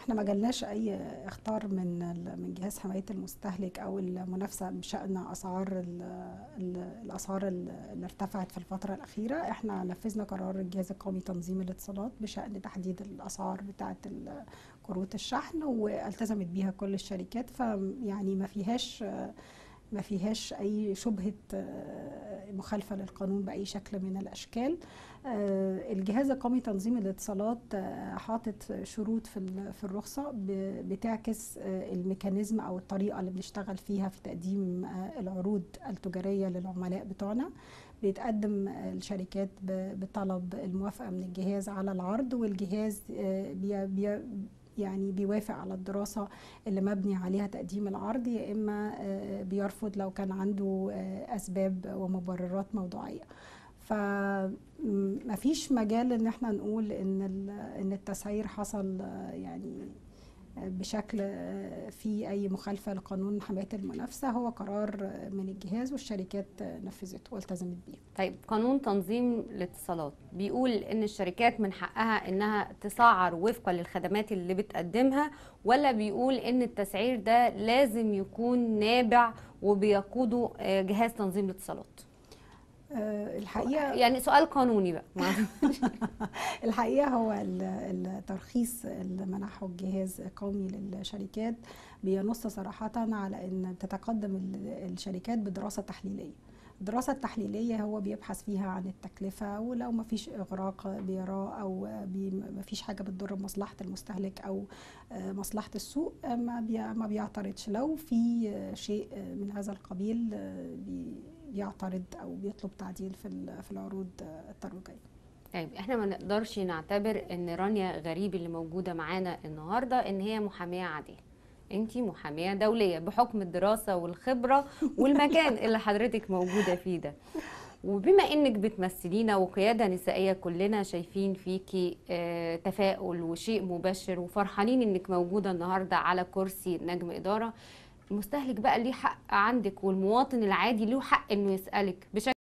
احنا ما جالناش اي اخطار من ال- من جهاز حمايه المستهلك او المنافسه بشان اسعار ال- ال- الاسعار ال- اللي ارتفعت في الفتره الاخيره احنا نفذنا قرار الجهاز القومي تنظيم الاتصالات بشان تحديد الاسعار بتاعه ال- كروت الشحن والتزمت بيها كل الشركات فيعني ما فيهاش ما فيهاش اي شبهه آه، مخالفه للقانون باي شكل من الاشكال آه، الجهاز القومي تنظيم الاتصالات آه، حاطط شروط في ال- في الرخصه ب- بتعكس آه، الميكانيزم او الطريقه اللي بنشتغل فيها في تقديم آه، العروض التجاريه للعملاء بتوعنا بيتقدم آه، الشركات ب- بطلب الموافقه من الجهاز على العرض والجهاز آه، بي بي يعني بيوافق على الدراسه اللي مبني عليها تقديم العرض يا اما آه، بيرفض لو كان عنده آه، اسباب ومبررات موضوعيه فمفيش مجال ان احنا نقول ان ال- ان التسعير حصل آه، يعني آه، بشكل آه، في اي مخالفه لقانون حمايه المنافسه هو قرار آه، من الجهاز والشركات آه، نفذته والتزمت بيه طيب قانون تنظيم الاتصالات بيقول ان الشركات من حقها انها تسعر وفقا للخدمات اللي بتقدمها ولا بيقول ان التسعير ده لازم يكون نابع وبيقوده آه، جهاز تنظيم الاتصالات آه، الحقيقه يعني سؤال قانوني بقى الحقيقه هو ال- الترخيص اللي منحه الجهاز القومي للشركات بينص صراحه على ان تتقدم ال- الشركات بدراسه تحليليه الدراسة التحليلية هو بيبحث فيها عن التكلفة ولو ما فيش إغراق بيراه أو ما فيش حاجة بتضر مصلحة المستهلك أو آه، مصلحة السوق آه، ما بي- ما بيعترضش لو في آه، شيء آه، من هذا القبيل آه، بي- بيعترض أو بيطلب تعديل في ال- في العروض آه، الترويجية طيب احنا ما نقدرش نعتبر ان رانيا غريب اللي موجوده معانا النهارده ان هي محاميه عاديه انتي محاميه دوليه بحكم الدراسه والخبره والمكان اللي حضرتك موجوده فيه ده وبما انك بتمثلينا وقياده نسائيه كلنا شايفين فيكي آه، تفاؤل وشيء مبشر وفرحانين انك موجوده النهارده على كرسي نجم اداره المستهلك بقى ليه حق عندك والمواطن العادي له حق انه يسالك بشكل